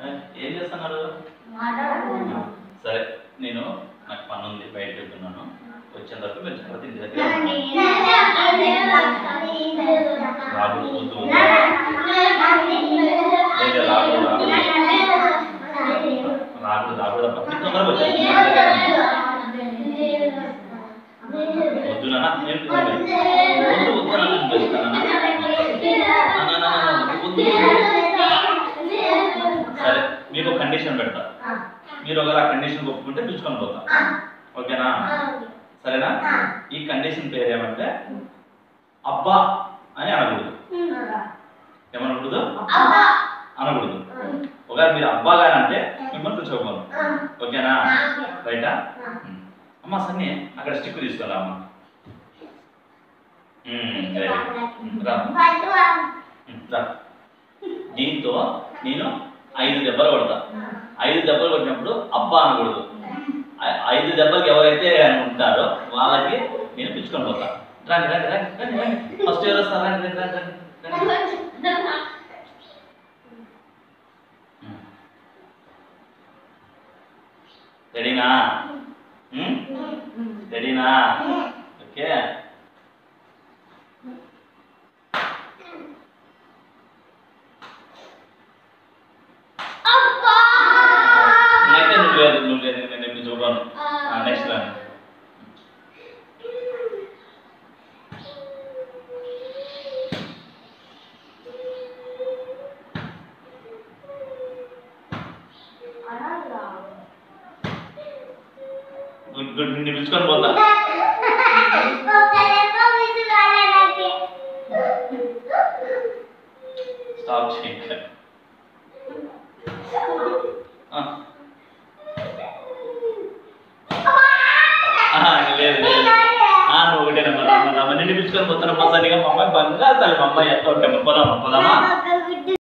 ఏ, ఏం చేస్తున్నారు సరే నేను నాకు పని ఉంది బయటకు వెళ్తున్నాను వచ్చేంత వరకు మీరు జాగ్రత్త ఇంటి దగ్గర ఉండండి. రాదు వద్దు వద్దు. లేదు, రాదు రాదు రాదు రాదు పక్కన తొందరగా వచ్చేసి ఇంటి దగ్గర ఉండండి. వద్దు నాన్న నేను వద్దు వద్దు నాన్న నేను వెళ్తాను నాన్న. నాన్న, నాన్న, నాన్న, వద్దు, వద్దు. సరే మీకు ఒక కండిషన్ పెడతా మీరు ఒకవేళ ఆ కండిషన్ ఒప్పుకుంటే పిలుచుకొని పోతా ఓకేనా సరేనా ఈ కండిషన్ పేరు ఏమంటే అబ్బా అని అనకూడదు ఏమనకూడదు అనకూడదు ఒకవేళ మీరు అబ్బా గారు అంటే మిమ్మల్ని పిలుచుకోగలను ఓకేనా రైటా ఉమ్. అమ్మ సన్ని అక్కడ స్టిక్ తీసుకురా అమ్మ ఉమ్, very good. ఉమ్, రా ఉమ్, రా దీంతో నేను ఐదు దెబ్బలు కొడతా ఐదు దెబ్బలు కొట్టినప్పుడు అబ్బా అనకూడదు ఐ- ఐదు దెబ్బలకి ఎవరైతే ఉంటారో వాళ్ళకి నేను పిలుచుకొని పోతా రండి రండి రండి రండి రండి ఫస్ట్ ఎవరు వస్తారు రండి రండి రండి రండి రండి రెడీనా ఉమ్? రెడీనా ఓకే అయితే నువ్వు లేదు నువ్వు లేదు నేను ఎప్పుడు చూడను నెక్స్ట్ రా గుడ్ గుడ్ నిన్ను పిలుచుకొని పోతా స్టాప్ చేయక ఆ. ఆ, లేదు లేదు ఆ, నువ్వు ఒకటే నెంబర్ నిన్ను పిలుచుకొని పోతాను మా సరిగా మా అమ్మాయి బంగారు తల్లి మా అమ్మాయి ఓకే పోదామా పోదామా